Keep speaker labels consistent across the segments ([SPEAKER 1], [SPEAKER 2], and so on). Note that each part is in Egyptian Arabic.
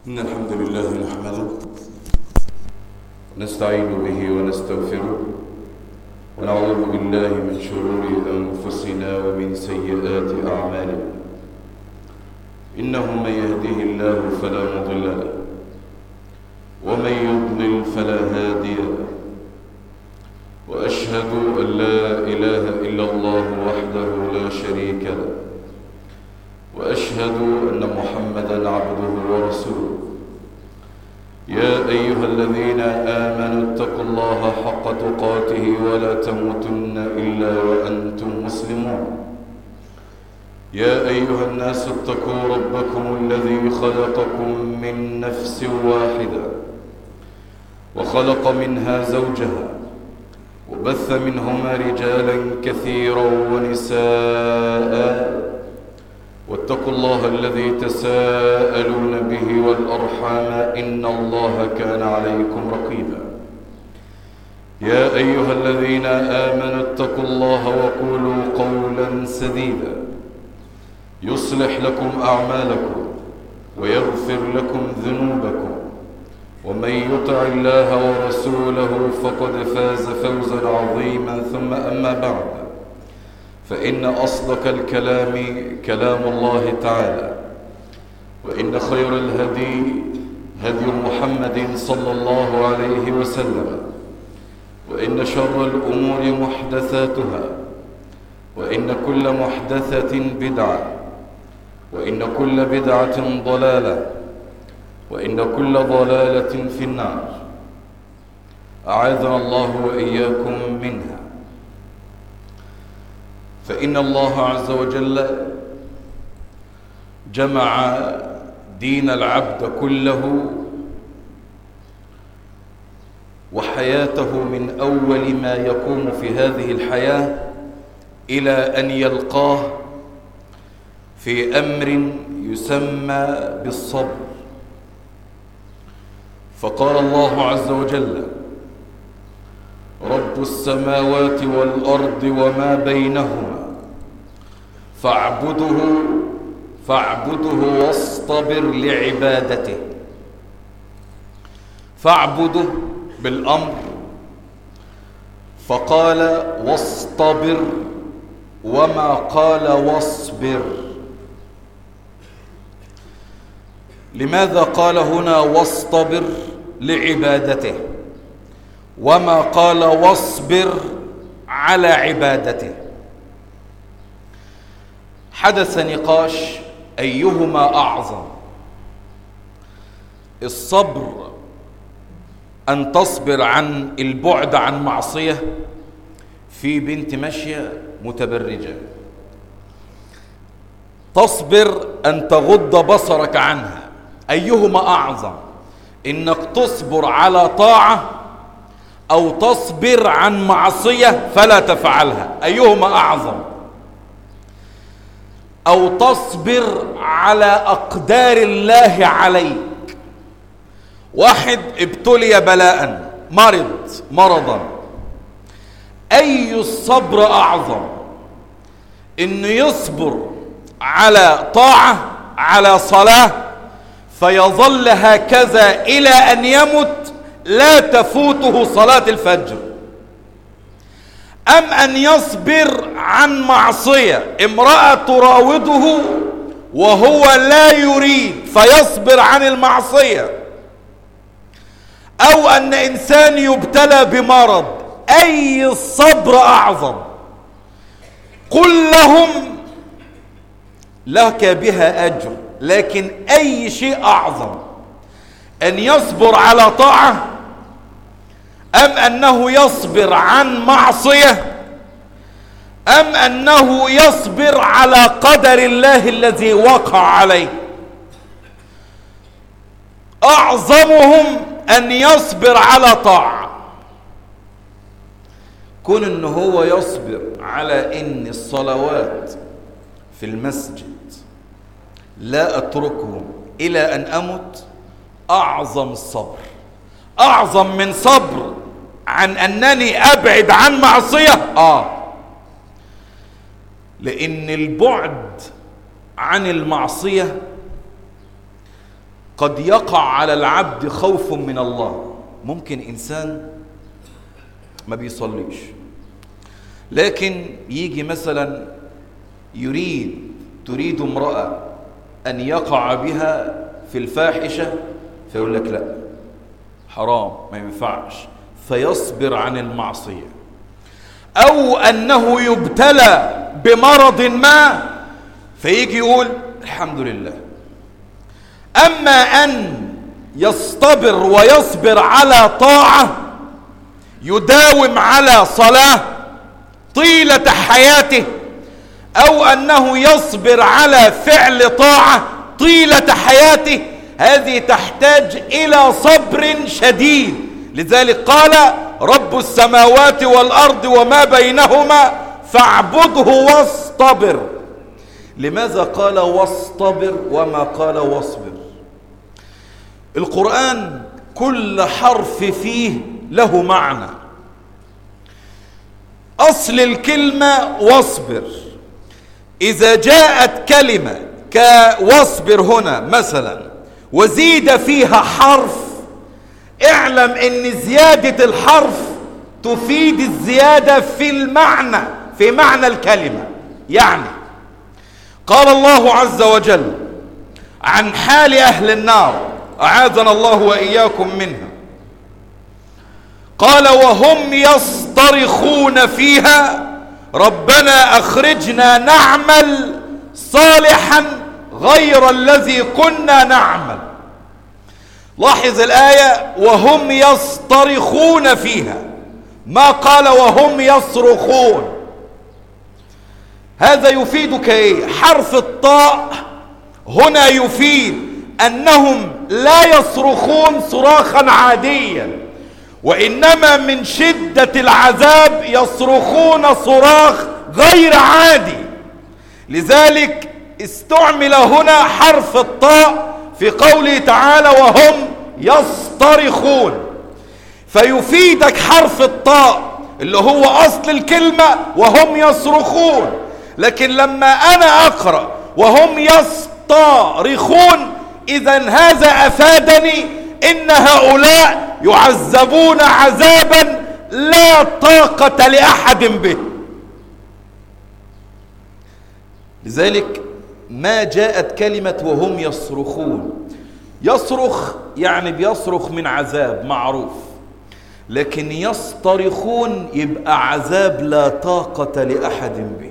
[SPEAKER 1] إن الحمد لله نحمده ونستعين به ونستغفره ونعوذ بالله من شرور أنفسنا ومن سيئات أعمالنا إنه من يهده الله فلا مضل له ومن يضلل فلا هادي له وأشهد أن لا إله إلا الله وحده لا شريك له وأشهد أن محمدا عبده ورسوله يا أيها الذين آمنوا اتقوا الله حق تقاته ولا تموتن إلا وأنتم مسلمون يا أيها الناس اتقوا ربكم الذي خلقكم من نفس واحدة وخلق منها زوجها وبث منهما رجالا كثيرا ونساء واتقوا الله الذي تساءلون به والأرحام إن الله كان عليكم رقيبا يا أيها الذين آمنوا اتقوا الله وقولوا قولا سديدا يصلح لكم أعمالكم ويغفر لكم ذنوبكم ومن يطع الله ورسوله فقد فاز فوزا عظيما ثم أما بعد فإن أصدق الكلام كلام الله تعالى وإن خير الهدي هدي محمد صلى الله عليه وسلم وإن شر الأمور محدثاتها وإن كل محدثة بدعة وإن كل بدعة ضلالة وإن كل ضلالة في النار أعاذنا الله وإياكم منها فإن الله عز وجل جمع دين العبد كله وحياته من أول ما يقوم في هذه الحياة إلى أن يلقاه في أمر يسمى بالصبر فقال الله عز وجل رب السماوات والأرض وما بينهما فاعبده فاعبده واصطبر لعبادته فاعبده بالأمر فقال واصطبر وما قال واصبر لماذا قال هنا واصطبر لعبادته وما قال واصبر على عبادته حدث نقاش أيهما أعظم الصبر أن تصبر عن البعد عن معصية في بنت ماشية متبرجة تصبر أن تغض بصرك عنها أيهما أعظم إنك تصبر على طاعة أو تصبر عن معصية فلا تفعلها أيهما أعظم أو تصبر على أقدار الله عليك واحد ابتلي بلاء مرض مرضا أي الصبر أعظم إنه يصبر على طاعة على صلاة فيظل هكذا إلى أن يمت لا تفوته صلاة الفجر أم أن يصبر عن معصية امرأة تراوده وهو لا يريد فيصبر عن المعصية أو أن إنسان يبتلى بمرض أي الصبر أعظم قل لهم لك بها أجر لكن أي شيء أعظم أن يصبر على طاعة أم أنه يصبر عن معصية أم أنه يصبر على قدر الله الذي وقع عليه أعظمهم أن يصبر على طاعة كون أنه هو يصبر على أن الصلوات في المسجد لا أتركهم إلى أن أمت أعظم الصبر أعظم من صبر عن أنني أبعد عن معصية آه لأن البعد عن المعصية قد يقع على العبد خوف من الله ممكن إنسان ما بيصليش لكن يجي مثلا يريد تريد امرأة أن يقع بها في الفاحشة فيقول لك لا حرام ما ينفعش فيصبر عن المعصية أو أنه يبتلى بمرض ما فيجي يقول الحمد لله أما أن يصطبر ويصبر على طاعة يداوم على صلاة طيلة حياته أو أنه يصبر على فعل طاعة طيلة حياته هذه تحتاج إلى صبر شديد لذلك قال رب السماوات والأرض وما بينهما فاعبده واصطبر لماذا قال واصطبر وما قال واصبر القرآن كل حرف فيه له معنى أصل الكلمة واصبر إذا جاءت كلمة كواصبر هنا مثلا وزيد فيها حرف اعلم ان زيادة الحرف تفيد الزيادة في المعنى في معنى الكلمة يعني قال الله عز وجل عن حال أهل النار أعاذنا الله وإياكم منها قال وهم يصطرخون فيها ربنا أخرجنا نعمل صالحا غير الذي كنا نعمل لاحظ الآية وهم يصطرخون فيها ما قال وهم يصرخون هذا يفيدك ايه حرف الطاء هنا يفيد انهم لا يصرخون صراخا عاديا وانما من شدة العذاب يصرخون صراخ غير عادي لذلك استعمل هنا حرف الطاء في قوله تعالى وهم يصطرخون فيفيدك حرف الطاء اللي هو اصل الكلمة وهم يصرخون لكن لما انا اقرأ وهم يصطرخون اذا هذا افادني ان هؤلاء يعذبون عذابا لا طاقة لاحد به لذلك ما جاءت كلمة وهم يصرخون يصرخ يعني بيصرخ من عذاب معروف لكن يصطرخون يبقى عذاب لا طاقة لأحد به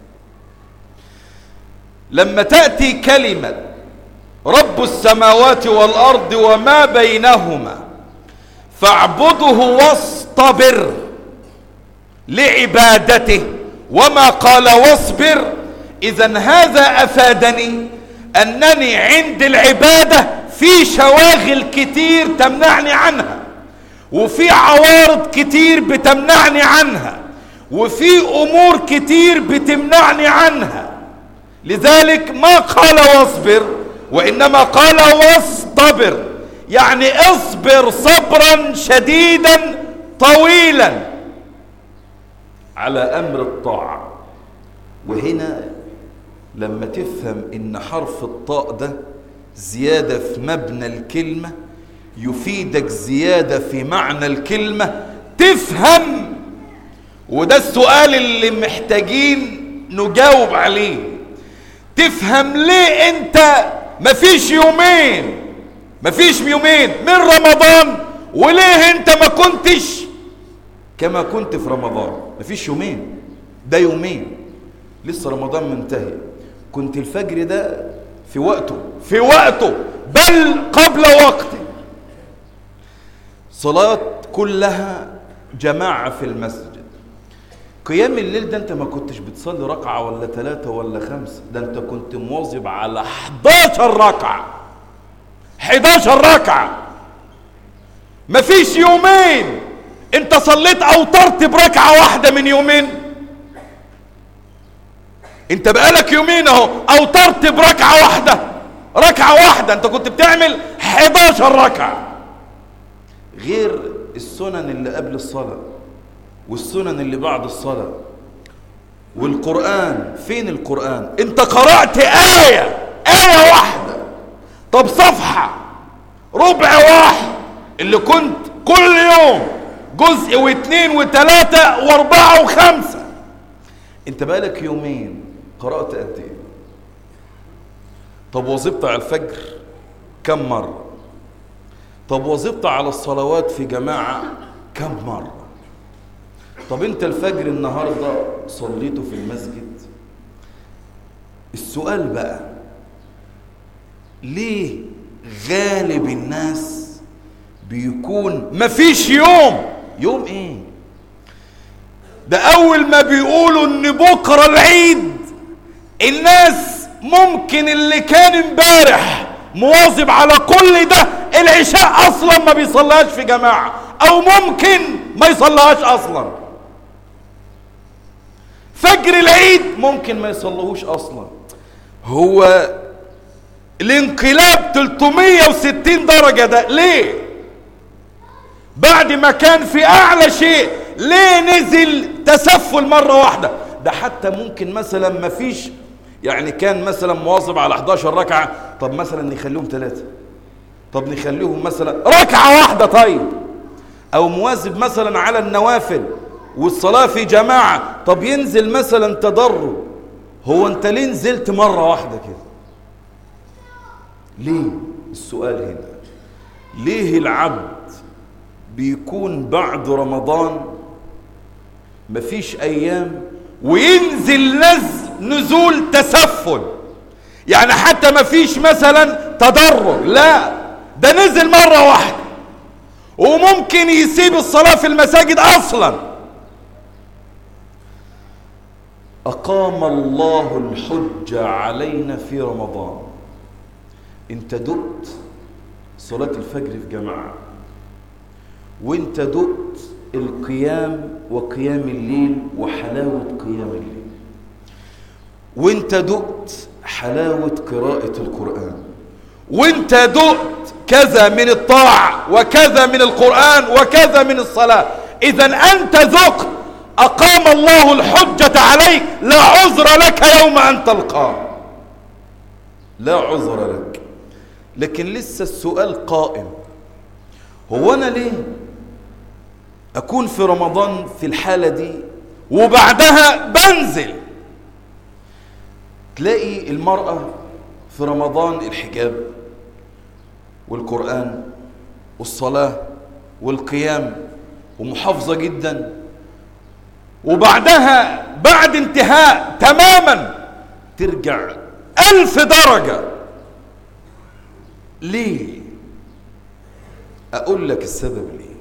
[SPEAKER 1] لما تأتي كلمة رب السماوات والأرض وما بينهما فاعبده واصطبر لعبادته وما قال واصبر اذا هذا افادني انني عند العبادة في شواغل كتير تمنعني عنها وفي عوارض كتير بتمنعني عنها وفي امور كتير بتمنعني عنها لذلك ما قال واصبر وانما قال واصطبر يعني اصبر صبرا شديدا طويلا على امر الطاعه وهنا لما تفهم ان حرف الطاء ده زيادة في مبنى الكلمة يفيدك زيادة في معنى الكلمة تفهم وده السؤال اللي محتاجين نجاوب عليه تفهم ليه انت مفيش يومين مفيش يومين من رمضان وليه انت ما كنتش كما كنت في رمضان مفيش يومين ده يومين لسه رمضان منتهي كنت الفجر ده في وقته في وقته بل قبل وقته صلاة كلها جماعة في المسجد قيام الليل ده انت ما كنتش بتصلي ركعة ولا ثلاثة ولا خمسة ده انت كنت مواظب على 11 ركعة 11 ركعة مفيش يومين انت صليت اوترت بركعة واحدة من يومين انت بقالك يومين اهو اوترت بركعة واحدة ركعة واحدة انت كنت بتعمل 11 ركعة غير السنن اللي قبل الصلاة والسنن اللي بعد الصلاة والقرآن فين القرآن انت قرأت آية آية واحدة طب صفحة
[SPEAKER 2] ربع واحد اللي كنت كل يوم جزء واثنين وثلاثة واربعة وخمسة انت بقالك يومين قرأت قد ايه طب وظبت على الفجر كم مرة طب وظبت على الصلوات في جماعة كم مرة طب انت الفجر النهاردة صليته في المسجد السؤال بقى ليه غالب الناس بيكون مفيش يوم يوم ايه ده اول ما بيقولوا ان بكرة العيد الناس ممكن اللي كان امبارح مواظب على كل ده العشاء اصلا ما بيصليهاش في جماعة او ممكن ما يصليهاش اصلا فجر العيد ممكن ما يصليهوش اصلا هو الانقلاب 360 درجة ده ليه بعد ما كان في اعلى شيء ليه نزل تسفل مرة واحدة ده حتى ممكن مثلا ما فيش يعني كان مثلا مواظب على 11 ركعة طب مثلا نخليهم ثلاثة طب نخليهم مثلا ركعة واحدة طيب او مواظب مثلا على النوافل والصلاة في جماعة طب ينزل مثلا تدرج هو انت ليه نزلت مرة واحدة كده ليه السؤال هنا ليه العبد بيكون بعد رمضان مفيش ايام وينزل نزل نزول تسفل يعني حتى مفيش مثلا تدرج لا ده نزل مرة واحدة وممكن يسيب الصلاة في المساجد اصلا اقام الله الحجة علينا في رمضان انت دقت صلاة الفجر في جماعة وانت دقت القيام وقيام الليل وحلاوة قيام الليل وانت دقت حلاوة قراءة القرآن وانت دقت كذا من الطاعة وكذا من القرآن وكذا من الصلاة اذا انت ذقت اقام الله الحجة عليك لا عذر لك يوم ان تلقاه لا عذر لك لكن لسه السؤال قائم هو انا ليه اكون في رمضان في الحالة دي وبعدها بنزل تلاقي المرأة في رمضان الحجاب والقرآن والصلاة والقيام ومحافظة جدا وبعدها بعد انتهاء تماما ترجع ألف درجة ليه أقول لك السبب ليه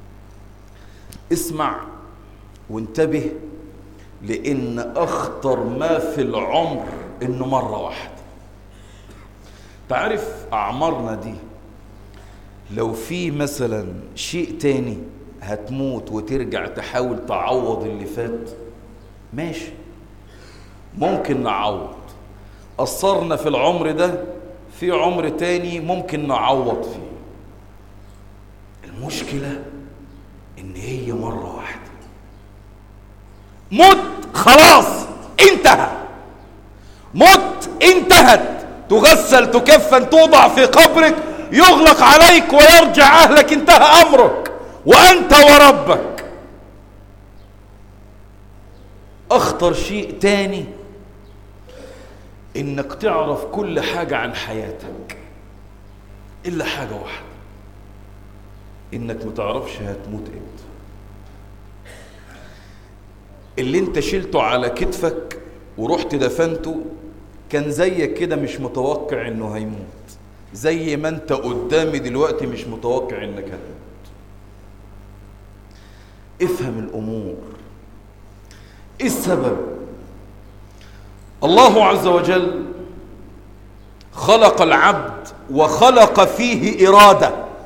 [SPEAKER 2] اسمع وانتبه لأن أخطر ما في العمر إنه مرة واحدة تعرف أعمارنا دي لو في مثلا شيء تاني هتموت وترجع تحاول تعوض اللي فات ماشي ممكن نعوض قصرنا في العمر ده في عمر تاني ممكن نعوض فيه المشكلة ان هي مرة واحدة مت خلاص انتهى مت انتهت تغسل تكفن توضع في قبرك يغلق عليك ويرجع اهلك انتهى امرك وانت وربك اخطر شيء تاني انك تعرف كل حاجة عن حياتك الا حاجة واحدة انك متعرفش هتموت امتى اللي انت شلته على كتفك ورحت دفنته كان زيك كده مش متوقع انه هيموت زي ما انت قدامي دلوقتي مش متوقع انك هتموت افهم الامور ايه السبب الله عز وجل خلق العبد وخلق فيه اراده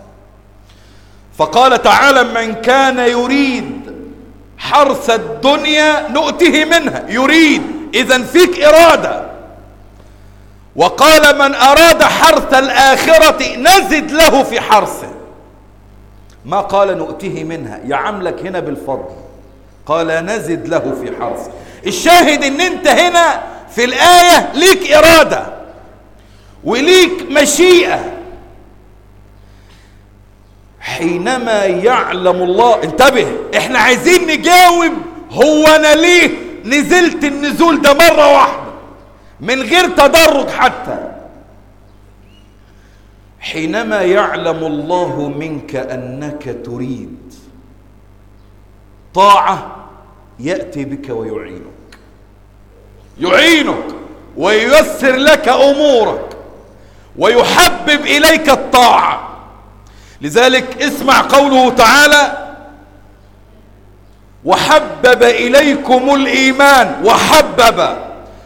[SPEAKER 2] فقال تعالى من كان يريد حرث الدنيا نؤته منها يريد اذا فيك اراده وقال من اراد حرث الاخره نزد له في حرثه ما قال نؤته منها يعاملك هنا بالفضل قال نزد له في حرثه الشاهد ان انت هنا في الايه ليك اراده وليك مشيئه حينما يعلم الله انتبه احنا عايزين نجاوب هو انا ليه نزلت النزول ده مرة واحدة من غير تدرج حتى حينما يعلم الله منك انك تريد طاعة يأتي بك ويعينك يعينك وييسر لك امورك ويحبب اليك الطاعه لذلك اسمع قوله تعالى وحبب اليكم الايمان وحبب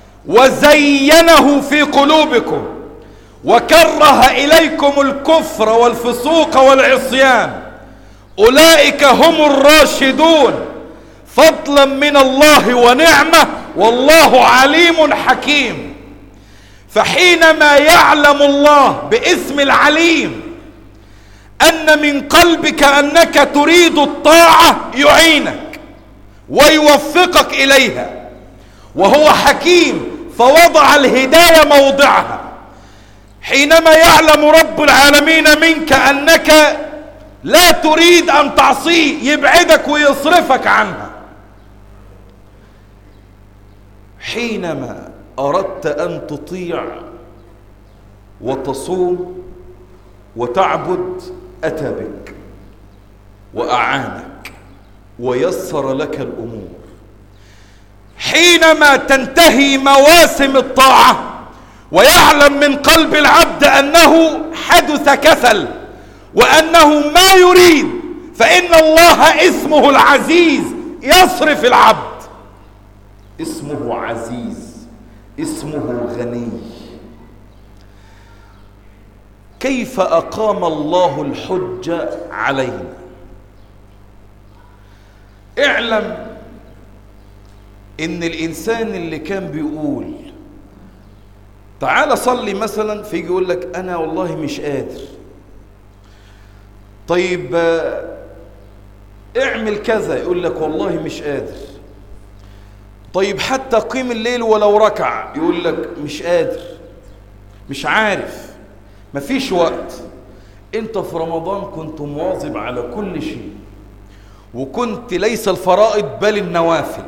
[SPEAKER 2] وزينه في قلوبكم وكره اليكم الكفر والفسوق والعصيان اولئك هم الراشدون فضلا من الله ونعمه والله عليم حكيم فحينما يعلم الله باسم العليم ان من قلبك انك تريد الطاعه يعينك ويوفقك اليها وهو حكيم فوضع الهدايه موضعها حينما يعلم رب العالمين منك انك لا تريد ان تعصيه يبعدك ويصرفك عنها حينما اردت ان تطيع وتصوم وتعبد اتى بك واعانك ويسر لك الامور حينما تنتهي مواسم الطاعه ويعلم من قلب العبد انه حدث كسل وانه ما يريد فان الله اسمه العزيز يصرف العبد اسمه عزيز اسمه غني كيف اقام الله الحجه علينا اعلم ان الانسان اللي كان بيقول تعال صلي مثلا فيجي يقول لك انا والله مش قادر طيب اعمل كذا يقول لك والله مش قادر طيب حتى قيم الليل ولو ركع يقول لك مش قادر مش عارف مفيش وقت انت في رمضان كنت مواظب على كل شيء وكنت ليس الفرائض بل النوافل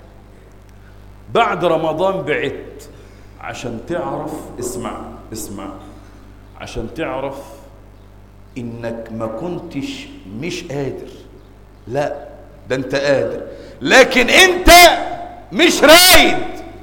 [SPEAKER 2] بعد رمضان بعدت عشان تعرف اسمع اسمع عشان تعرف انك ما كنتش مش قادر لا ده انت قادر لكن انت مش رايد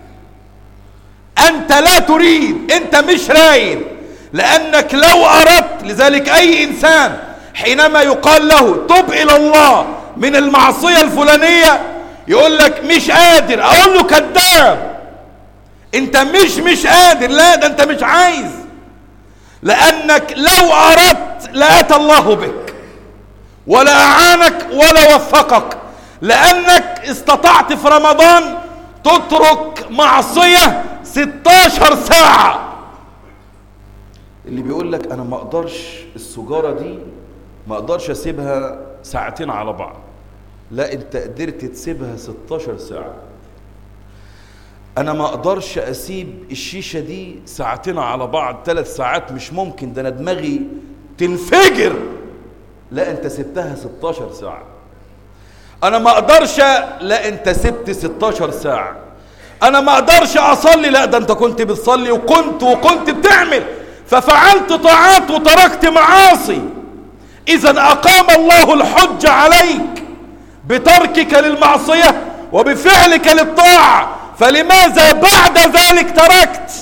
[SPEAKER 2] انت لا تريد انت مش رايد لانك لو اردت لذلك اي انسان حينما يقال له تب الى الله من المعصية الفلانية يقول لك مش قادر اقول له كذاب انت مش مش قادر لا ده انت مش عايز لانك لو اردت لاتى الله بك ولا اعانك ولا وفقك لانك استطعت في رمضان تترك معصية 16 ساعة اللي بيقول لك انا ما اقدرش السجارة دي ما اقدرش اسيبها ساعتين على بعض لا انت قدرت تسيبها 16 ساعة انا ما اقدرش اسيب الشيشة دي ساعتين على بعض ثلاث ساعات مش ممكن ده انا دماغي تنفجر لا انت سبتها 16 ساعة انا ما اقدرش لا انت سبت 16 ساعة انا ما اقدرش اصلي لا ده انت كنت بتصلي وكنت وكنت بتعمل ففعلت طاعات وتركت معاصي اذا اقام الله الحج عليك بتركك للمعصية وبفعلك للطاعة فلماذا بعد ذلك تركت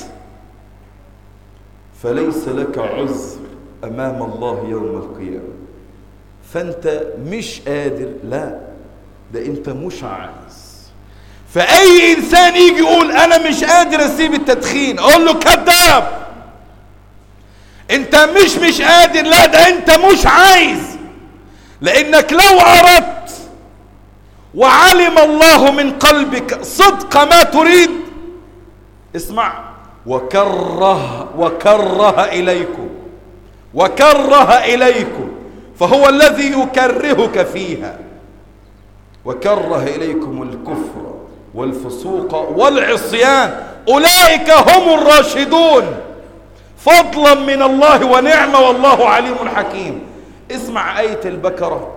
[SPEAKER 2] فليس لك عذر امام الله يوم القيامة فانت مش قادر لا ده انت مش عايز فاي انسان يجي يقول انا مش قادر اسيب التدخين اقول له كذاب انت مش مش قادر لا ده انت مش عايز لانك لو اردت وعلم الله من قلبك صدق ما تريد اسمع وكره وكره اليكم وكره اليكم فهو الذي يكرهك فيها وكره اليكم الكفر والفسوق والعصيان اولئك هم الراشدون فضلا من الله ونعمه والله عليم حكيم اسمع آية البكرة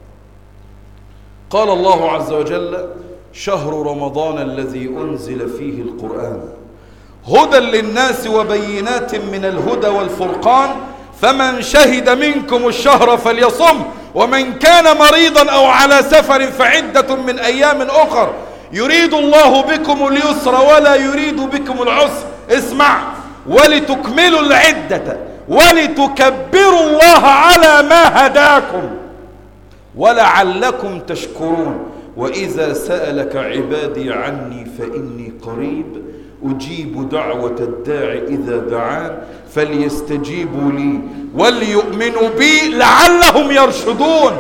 [SPEAKER 2] قال الله عز وجل شهر رمضان الذي أنزل فيه القرآن هدى للناس وبينات من الهدى والفرقان فمن شهد منكم الشهر فليصم ومن كان مريضا أو على سفر فعدة من أيام أخر يريد الله بكم اليسر ولا يريد بكم العسر اسمع ولتكملوا العدة ولتكبروا الله على ما هداكم ولعلكم تشكرون وإذا سألك عبادي عني فإني قريب أجيب دعوة الداع إذا دعان فليستجيبوا لي وليؤمنوا بي لعلهم يرشدون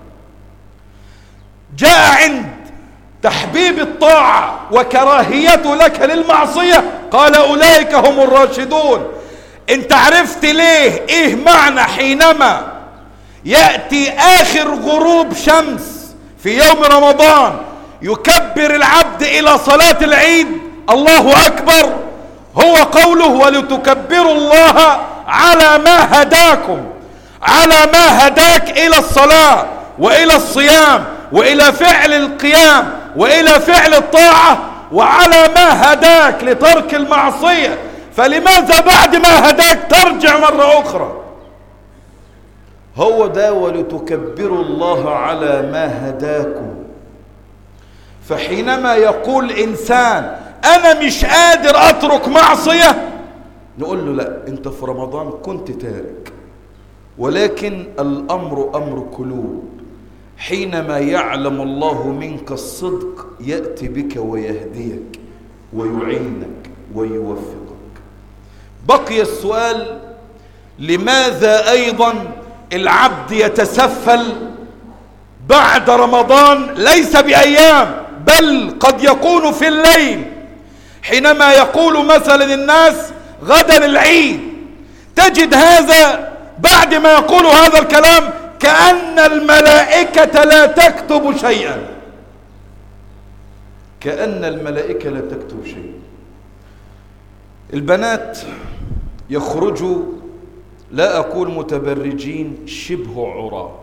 [SPEAKER 2] جاء عند تحبيب الطاعة وكراهية لك للمعصية قال أولئك هم الراشدون انت عرفت ليه ايه معنى حينما يأتي آخر غروب شمس في يوم رمضان يكبر العبد إلى صلاة العيد الله أكبر هو قوله ولتكبروا الله على ما هداكم على ما هداك إلى الصلاة وإلى الصيام وإلى فعل القيام وإلى فعل الطاعة وعلى ما هداك لترك المعصية فلماذا بعد ما هداك ترجع مرة أخرى هو ده ولتكبروا الله على ما هداكم فحينما يقول إنسان أنا مش قادر أترك معصية نقول له لا أنت في رمضان كنت تارك ولكن الأمر أمر قلوب حينما يعلم الله منك الصدق يأتي بك ويهديك ويعينك ويوفقك بقي السؤال لماذا أيضا العبد يتسفل بعد رمضان ليس بأيام بل قد يكون في الليل حينما يقول مثلا الناس غدا العيد تجد هذا بعد ما يقول هذا الكلام كأن الملائكة لا تكتب شيئا كأن الملائكة لا تكتب شيئا البنات يخرجوا لا أقول متبرجين شبه عراة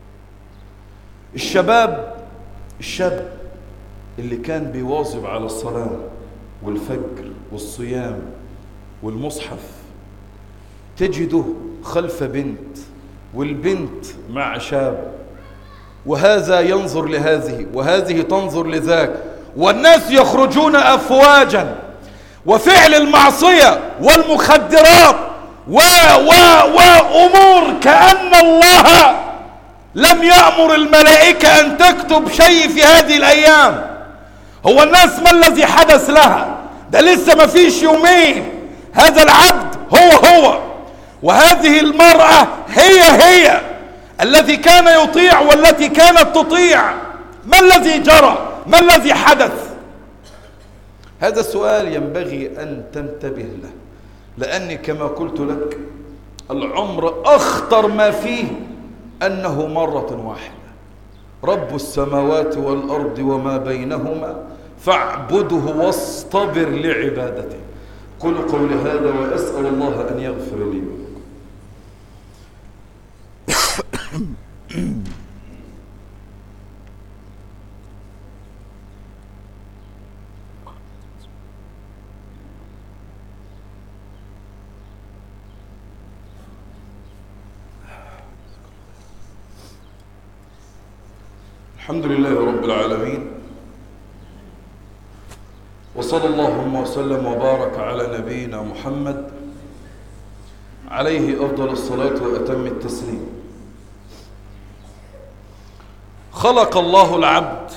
[SPEAKER 2] الشباب الشاب اللي كان بيواظب على الصلاة والفجر والصيام والمصحف تجده خلف بنت والبنت مع شاب وهذا ينظر لهذه وهذه تنظر لذاك والناس يخرجون أفواجا وفعل المعصية والمخدرات و و وأمور كأن الله لم يأمر الملائكة أن تكتب شيء في هذه الأيام هو الناس ما الذي حدث لها ده لسه ما فيش يومين هذا العبد هو هو وهذه المرأة هي هي الذي كان يطيع والتي كانت تطيع ما الذي جرى ما الذي حدث هذا السؤال ينبغي أن تنتبه له لأني كما قلت لك العمر أخطر ما فيه أنه مرة واحدة رب السماوات والأرض وما بينهما فاعبده واصطبر لعبادته قل قولي هذا وأسأل الله أن يغفر لي ولكم الحمد لله رب العالمين وصلى اللهم وسلم وبارك على نبينا محمد عليه أفضل الصلاة وأتم التسليم خلق الله العبد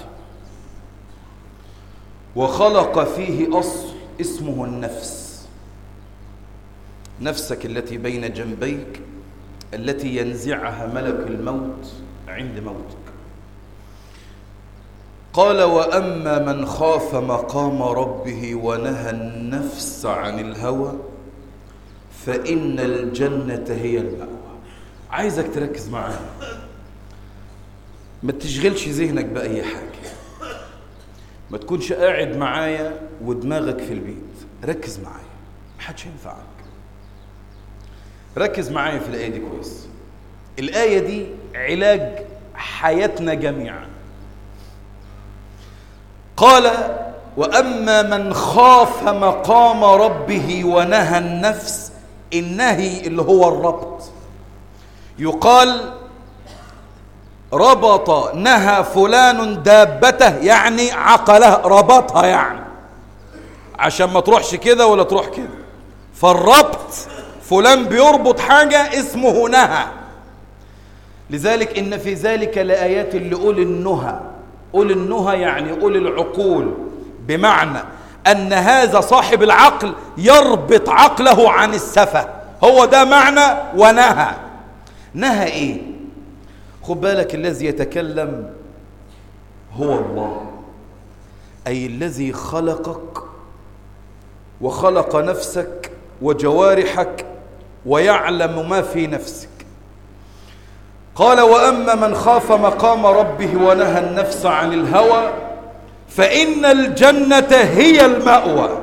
[SPEAKER 2] وخلق فيه أصل اسمه النفس نفسك التي بين جنبيك التي ينزعها ملك الموت عند موتك قال واما من خاف مقام ربه ونهى النفس عن الهوى فان الجنه هي الماوى عايزك تركز معايا ما تشغلش ذهنك باي حاجه ما تكونش قاعد معايا ودماغك في البيت ركز معايا محدش ينفعك ركز معايا في الايه دي كويس الآية دي علاج حياتنا جميعا قال وأما من خاف مقام ربه ونهى النفس النهي اللي هو الربط يقال ربط نهى فلان دابته يعني عقلها ربطها يعني عشان ما تروحش كده ولا تروح كده فالربط فلان بيربط حاجة اسمه نهى لذلك إن في ذلك لآيات لأولي النهى أولي النهى يعني أولي العقول بمعنى أن هذا صاحب العقل يربط عقله عن السفة هو ده معنى ونهى نهى إيه خد بالك الذي يتكلم هو الله أي الذي خلقك وخلق نفسك وجوارحك ويعلم ما في نفسك قال واما من خاف مقام ربه ونهى النفس عن الهوى فان الجنه هي الماوى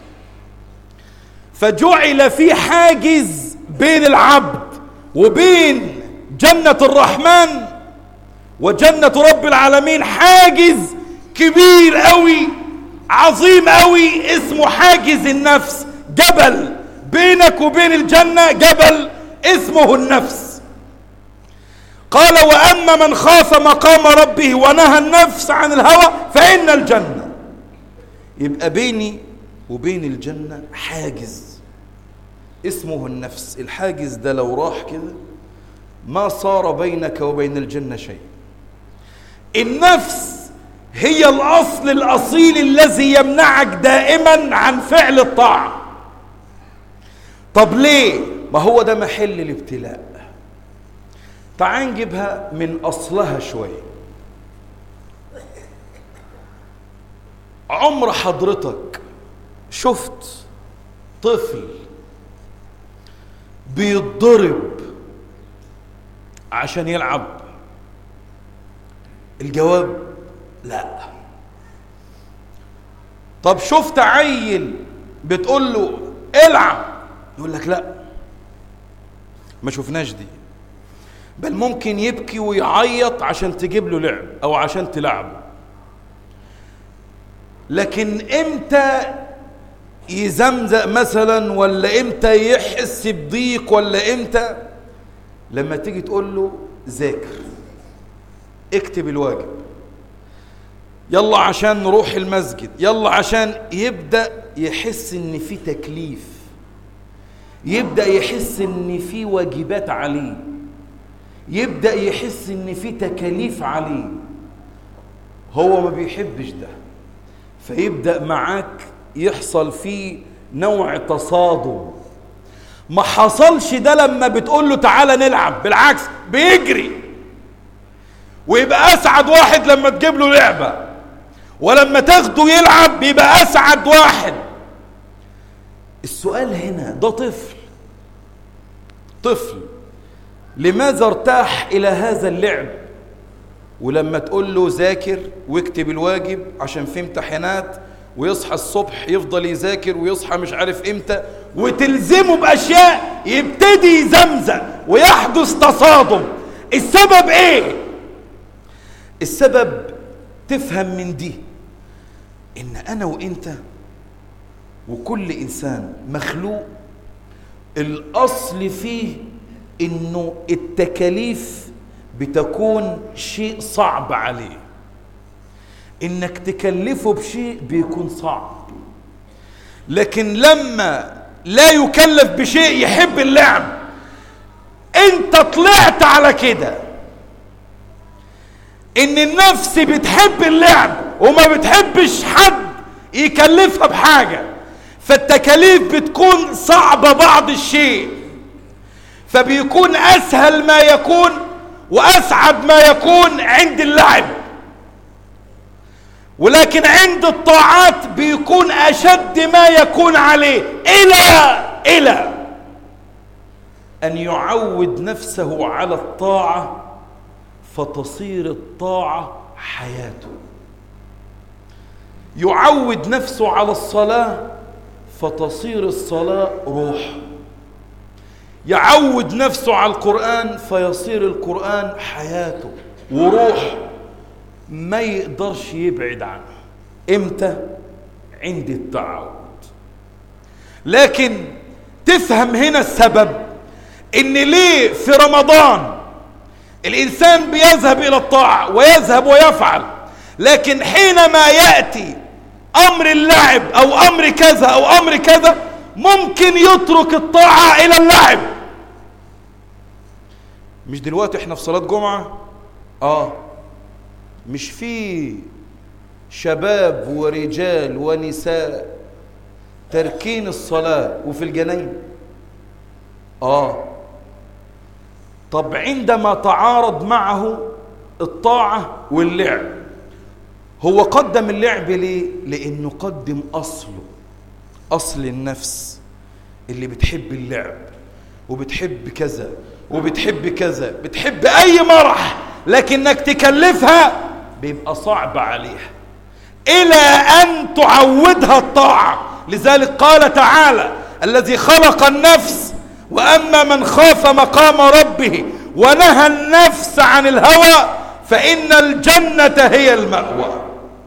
[SPEAKER 2] فجعل في حاجز بين العبد وبين جنه الرحمن وجنه رب العالمين حاجز كبير قوي عظيم قوي اسمه حاجز النفس جبل بينك وبين الجنه جبل اسمه النفس قال واما من خاف مقام ربه ونهى النفس عن الهوى فان الجنه يبقى بيني وبين الجنه حاجز اسمه النفس الحاجز ده لو راح كده ما صار بينك وبين الجنه شيء النفس هي الاصل الاصيل الذي يمنعك دائما عن فعل الطاعه طب ليه ما هو ده محل الابتلاء تعال نجيبها من اصلها شويه عمر حضرتك شفت طفل بيتضرب عشان يلعب الجواب لا طب شفت عيل بتقول له العب يقول لك لا ما شفناش دي بل ممكن يبكي ويعيط عشان تجيب له لعب او عشان تلعبه لكن امتى يزمزق مثلا ولا امتى يحس بضيق ولا امتى لما تيجي تقول له ذاكر اكتب الواجب يلا عشان نروح المسجد يلا عشان يبدا يحس ان في تكليف يبدا يحس ان في واجبات عليه يبدا يحس ان في تكاليف عليه هو ما بيحبش ده فيبدا معاك يحصل فيه نوع تصادم ما حصلش ده لما بتقول له تعالى نلعب بالعكس بيجري ويبقى اسعد واحد لما تجيب له لعبه ولما تاخده يلعب بيبقى اسعد واحد السؤال هنا ده طفل طفل لماذا ارتاح الى هذا اللعب ولما تقول له ذاكر واكتب الواجب عشان في امتحانات ويصحى الصبح يفضل يذاكر ويصحى مش عارف امتى وتلزمه باشياء يبتدي يزمزق ويحدث تصادم السبب ايه السبب تفهم من دي ان انا وانت وكل انسان مخلوق الاصل فيه انه التكاليف بتكون شيء صعب عليه انك تكلفه بشيء بيكون صعب لكن لما لا يكلف بشيء يحب اللعب انت طلعت على كده ان النفس بتحب اللعب وما بتحبش حد يكلفها بحاجة فالتكاليف بتكون صعبة بعض الشيء فبيكون اسهل ما يكون واسعد ما يكون عند اللعب ولكن عند الطاعات بيكون اشد ما يكون عليه الى الى ان يعود نفسه على الطاعه فتصير الطاعه حياته يعود نفسه على الصلاه فتصير الصلاه روح يعود نفسه على القرآن فيصير القرآن حياته وروح ما يقدرش يبعد عنه امتى عند التعود لكن تفهم هنا السبب ان ليه في رمضان الانسان بيذهب الى الطاعه ويذهب ويفعل لكن حينما ياتي امر اللعب او امر كذا او امر كذا ممكن يترك الطاعه الى اللعب مش دلوقتي احنا في صلاه جمعه اه مش في شباب ورجال ونساء تركين الصلاه وفي الجنين اه طب عندما تعارض معه الطاعة واللعب هو قدم اللعب ليه؟ لأنه قدم أصله أصل النفس اللي بتحب اللعب وبتحب كذا وبتحب كذا بتحب أي مرح لكنك تكلفها بيبقى صعب عليها إلى أن تعودها الطاعة لذلك قال تعالى الذي خلق النفس واما من خاف مقام ربه ونهى النفس عن الهوى فان الجنه هي الماوى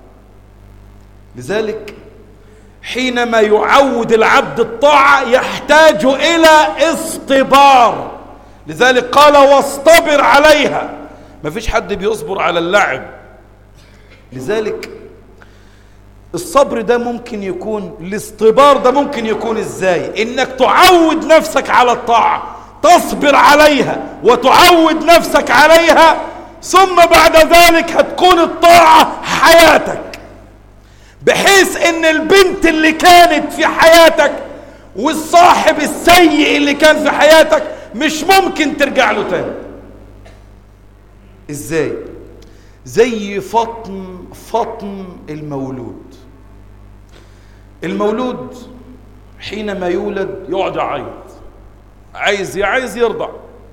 [SPEAKER 2] لذلك حينما يعود العبد الطاعه يحتاج الى اصطبار لذلك قال واصطبر عليها ما فيش حد بيصبر على اللعب لذلك الصبر ده ممكن يكون الاصطبار ده ممكن يكون ازاي انك تعود نفسك على الطاعة تصبر عليها وتعود نفسك عليها ثم بعد ذلك هتكون الطاعة حياتك بحيث ان البنت اللي كانت في حياتك والصاحب السيء اللي كان في حياتك مش ممكن ترجع له تاني ازاي زي فطم فطم المولود المولود حينما يولد يقعد يعيط عايز عايز يرضع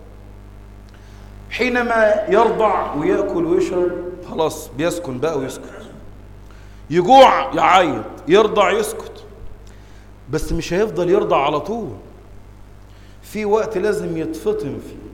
[SPEAKER 2] حينما يرضع وياكل ويشرب خلاص بيسكن بقى ويسكت يجوع يعيط يرضع يسكت بس مش هيفضل يرضع على طول في وقت لازم يتفطم فيه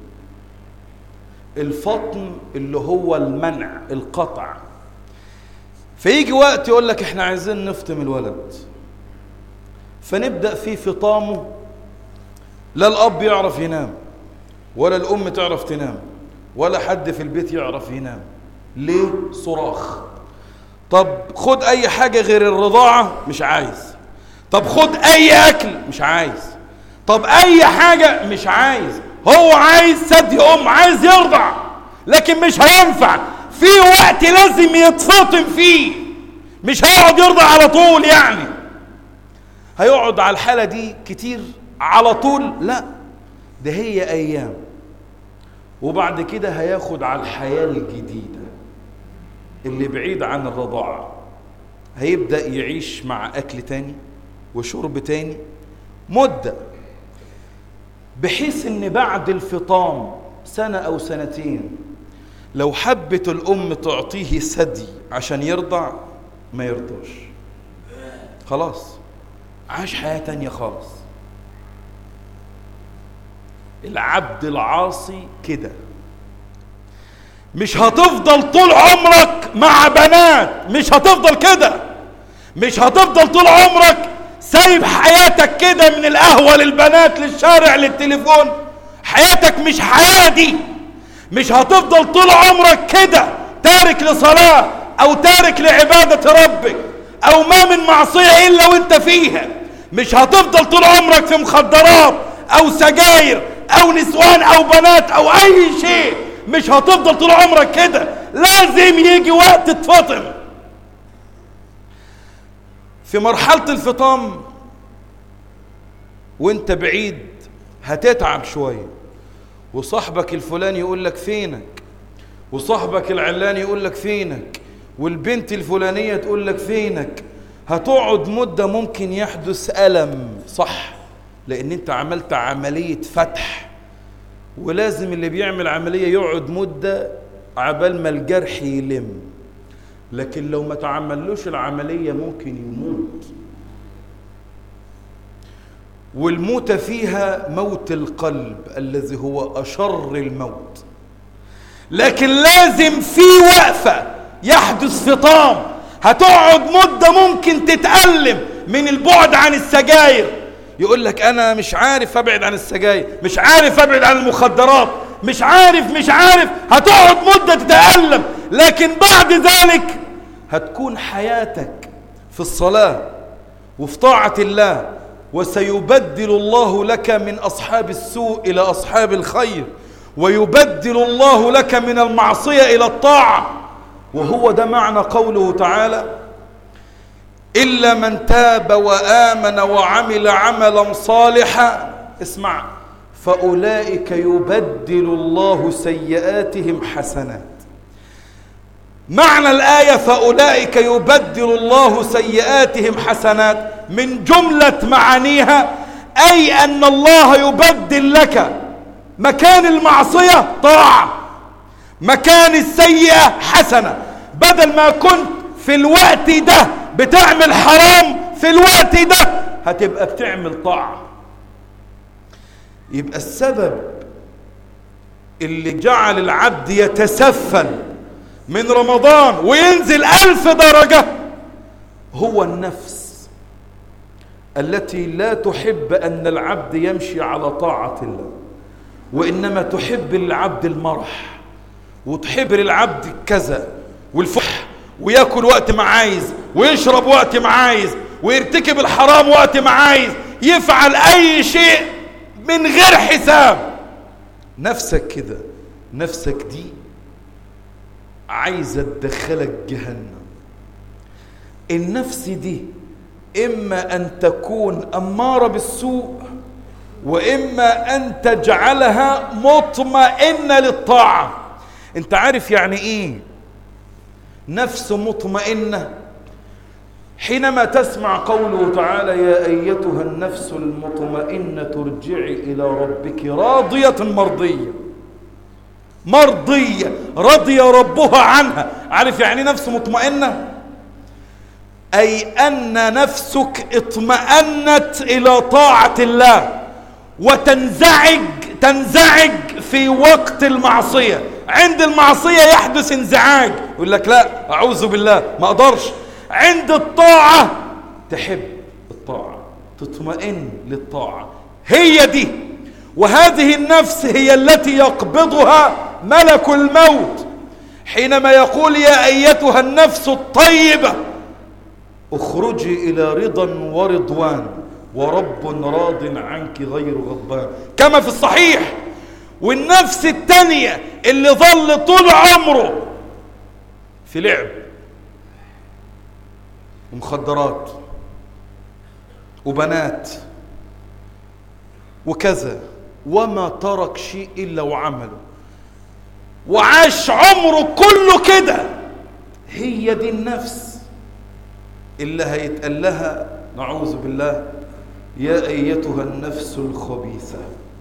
[SPEAKER 2] الفطم اللي هو المنع القطع فيجي وقت يقول لك احنا عايزين نفطم الولد فنبدأ في فطامه لا الأب يعرف ينام ولا الأم تعرف تنام ولا حد في البيت يعرف ينام ليه صراخ طب خد أي حاجة غير الرضاعة مش عايز طب خد أي أكل مش عايز طب أي حاجة مش عايز هو عايز ثدي أم عايز يرضع لكن مش هينفع في وقت لازم يتفطم فيه مش هيقعد يرضع على طول يعني هيقعد على الحالة دي كتير على طول لا ده هي أيام وبعد كده هياخد على الحياة الجديدة اللي بعيد عن الرضاعة هيبدأ يعيش مع أكل تاني وشرب تاني مدة بحيث ان بعد الفطام سنة او سنتين لو حبت الام تعطيه ثدي عشان يرضع ما يرضاش خلاص عاش حياة تانية خالص العبد العاصي كده مش هتفضل طول عمرك مع بنات مش هتفضل كده مش هتفضل طول عمرك سايب حياتك كده من القهوة للبنات للشارع للتليفون حياتك مش حياة دي مش هتفضل طول عمرك كده تارك لصلاة او تارك لعبادة ربك او ما من معصية الا وانت فيها مش هتفضل طول عمرك في مخدرات او سجاير او نسوان او بنات او اي شيء مش هتفضل طول عمرك كده لازم يجي وقت تفطم في مرحلة الفطام وانت بعيد هتتعب شوية وصاحبك الفلاني يقول لك فينك وصاحبك العلاني يقول لك فينك والبنت الفلانية تقول لك فينك هتقعد مدة ممكن يحدث ألم صح لأن أنت عملت عملية فتح ولازم اللي بيعمل عملية يقعد مدة عبال ما الجرح يلم لكن لو ما تعملوش العملية ممكن يموت والموت فيها موت القلب الذي هو أشر الموت لكن لازم في وقفة يحدث فطام هتقعد مدة ممكن تتألم من البعد عن السجاير يقول لك أنا مش عارف أبعد عن السجاير مش عارف أبعد عن المخدرات مش عارف مش عارف هتقعد مدة تتألم لكن بعد ذلك هتكون حياتك في الصلاة وفي طاعة الله وسيبدل الله لك من أصحاب السوء إلى أصحاب الخير ويبدل الله لك من المعصية إلى الطاعة وهو ده معنى قوله تعالى إلا من تاب وآمن وعمل عملا صالحا اسمع فأولئك يبدل الله سيئاتهم حسنات معنى الآية فأولئك يبدل الله سيئاتهم حسنات من جملة معانيها أي أن الله يبدل لك مكان المعصية طاعة مكان السيئة حسنة بدل ما كنت في الوقت ده بتعمل حرام في الوقت ده هتبقى بتعمل طاعة يبقى السبب اللي جعل العبد يتسفل من رمضان وينزل ألف درجة هو النفس التي لا تحب أن العبد يمشي على طاعة الله وإنما تحب للعبد المرح وتحب للعبد كذا والفح وياكل وقت ما عايز ويشرب وقت ما عايز ويرتكب الحرام وقت ما عايز يفعل أي شيء من غير حساب نفسك كده نفسك دي عايزة تدخلك جهنم النفس دي إما أن تكون أمارة بالسوء وإما أن تجعلها مطمئنة للطاعة أنت عارف يعني إيه نفس مطمئنة حينما تسمع قوله تعالى يا أيتها النفس المطمئنة ارجعي إلى ربك راضية مرضية مرضية رضي ربها عنها عارف يعني نفس مطمئنة أي أن نفسك اطمأنت إلى طاعة الله وتنزعج تنزعج في وقت المعصية عند المعصية يحدث انزعاج يقول لك لا أعوذ بالله ما أقدرش عند الطاعة تحب الطاعة تطمئن للطاعة هي دي وهذه النفس هي التي يقبضها ملك الموت حينما يقول يا أيتها النفس الطيبة اخرجي إلى رضا ورضوان ورب راض عنك غير غضبان كما في الصحيح والنفس التانية اللي ظل طول عمره في لعب ومخدرات وبنات وكذا وما ترك شيء إلا وعمله وعاش عمره كله كده هي دي النفس اللي هيتقال لها نعوذ بالله يا أيتها النفس الخبيثة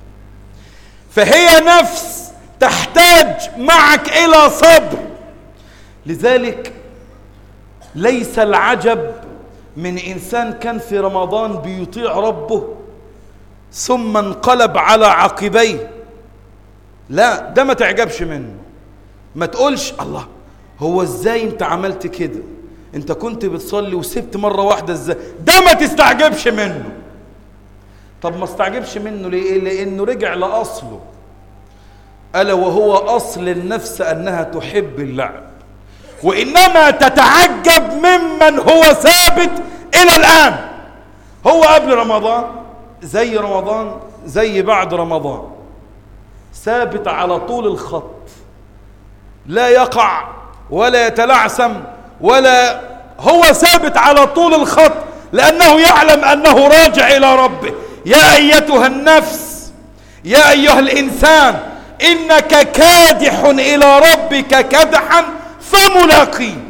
[SPEAKER 2] فهي نفس تحتاج معك إلى صبر لذلك ليس العجب من إنسان كان في رمضان بيطيع ربه ثم انقلب على عقبيه لا ده ما تعجبش منه ما تقولش الله هو ازاي انت عملت كده انت كنت بتصلي وسبت مرة واحدة ازاي ده ما تستعجبش منه طب ما استعجبش منه ليه لانه رجع لاصله الا وهو اصل النفس انها تحب اللعب وانما تتعجب ممن هو ثابت الى الان هو قبل رمضان زي رمضان زي بعد رمضان ثابت على طول الخط لا يقع ولا يتلعثم ولا هو ثابت على طول الخط لأنه يعلم أنه راجع إلى ربه يا أيتها النفس يا أيها الإنسان إنك كادح إلى ربك كدحا فملاقيه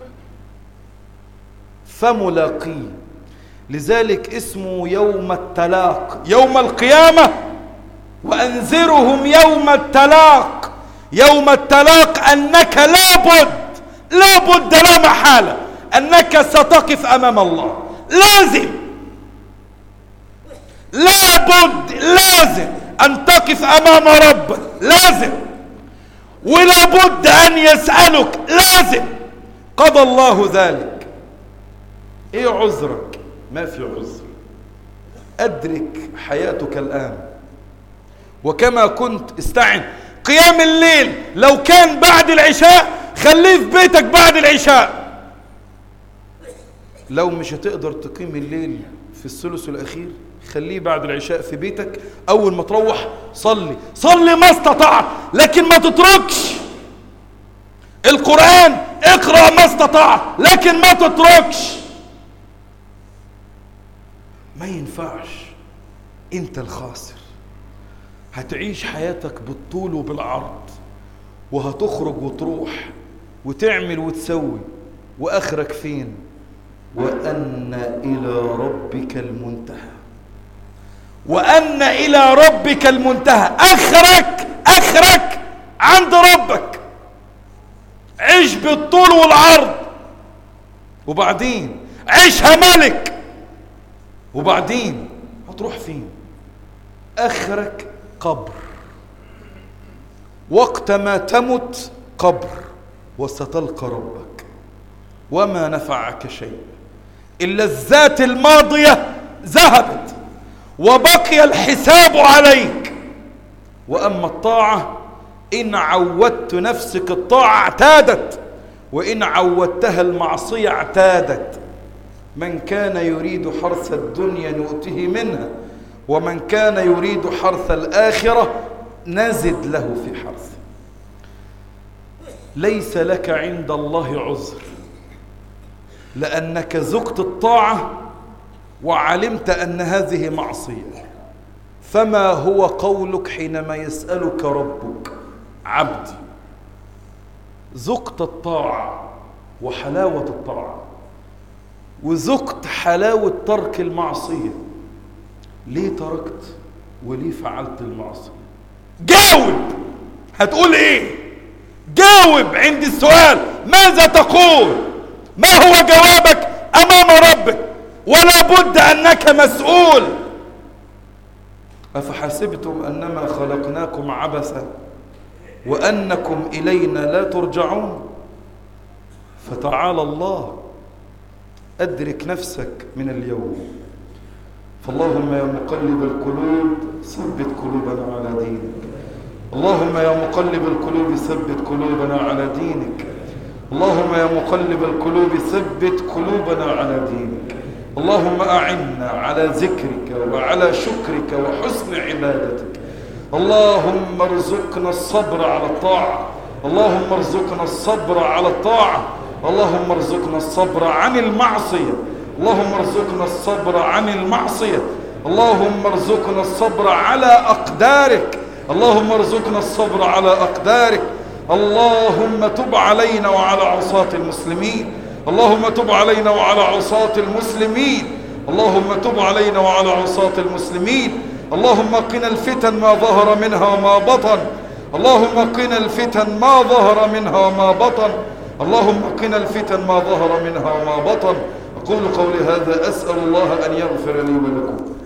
[SPEAKER 2] فملاقيه لذلك اسمه يوم التلاق يوم القيامة وأنذرهم يوم التلاق يوم التلاق أنك لابد لابد لا محالة أنك ستقف أمام الله لازم بد لازم ان تقف امام ربك لازم ولا بد ان يسألك لازم قضى الله ذلك ايه عذرك ما في عذر ادرك حياتك الان وكما كنت استعن قيام الليل لو كان بعد العشاء خليه في بيتك بعد العشاء لو مش هتقدر تقيم الليل في الثلث الاخير خليه بعد العشاء في بيتك اول ما تروح صلي صلي ما استطعت لكن ما تتركش القرآن اقرأ ما استطعت لكن ما تتركش ما ينفعش انت الخاسر هتعيش حياتك بالطول وبالعرض وهتخرج وتروح وتعمل وتسوي واخرك فين وان الى ربك المنتهى وان الى ربك المنتهى اخرك اخرك عند ربك عيش بالطول والعرض وبعدين عيشها ملك وبعدين هتروح فين اخرك قبر وقت ما تمت قبر وستلقى ربك وما نفعك شيء الا الذات الماضيه ذهبت وبقي الحساب عليك واما الطاعه ان عودت نفسك الطاعه اعتادت وان عودتها المعصيه اعتادت من كان يريد حرث الدنيا نؤته منها ومن كان يريد حرث الاخره نزد له في حرثه ليس لك عند الله عذر لانك ذقت الطاعه وعلمت ان هذه معصيه فما هو قولك حينما يسالك ربك عبدي ذقت الطاعه وحلاوه الطاعه وذقت حلاوه ترك المعصيه ليه تركت وليه فعلت المعصيه جاوب هتقول ايه جاوب عند السؤال ماذا تقول ما هو جوابك امام ربك ولا بد انك مسؤول افحسبتم انما خلقناكم عبثا وانكم الينا لا ترجعون فتعالى الله ادرك نفسك من اليوم فاللهم يا مقلب القلوب ثبت قلوبنا على دينك اللهم يا مقلب القلوب ثبت قلوبنا على دينك اللهم يا مقلب القلوب ثبت قلوبنا على دينك اللهم أعنا على ذكرك وعلى شكرك وحسن عبادتك اللهم ارزقنا الصبر على الطاعة اللهم ارزقنا الصبر على الطاعة اللهم ارزقنا الصبر عن المعصية اللهم ارزقنا الصبر عن المعصية اللهم ارزقنا الصبر على أقدارك اللهم ارزقنا الصبر على أقدارك اللهم تب علينا وعلى عصاة المسلمين اللهم تب علينا وعلى عصاة المسلمين اللهم تب علينا وعلى عصاة المسلمين اللهم قنا الفتن ما ظهر منها وما بطن اللهم قنا الفتن ما ظهر منها وما بطن اللهم قنا الفتن ما ظهر منها وما بطن أقول قولي هذا أسأل الله أن يغفر لي ولكم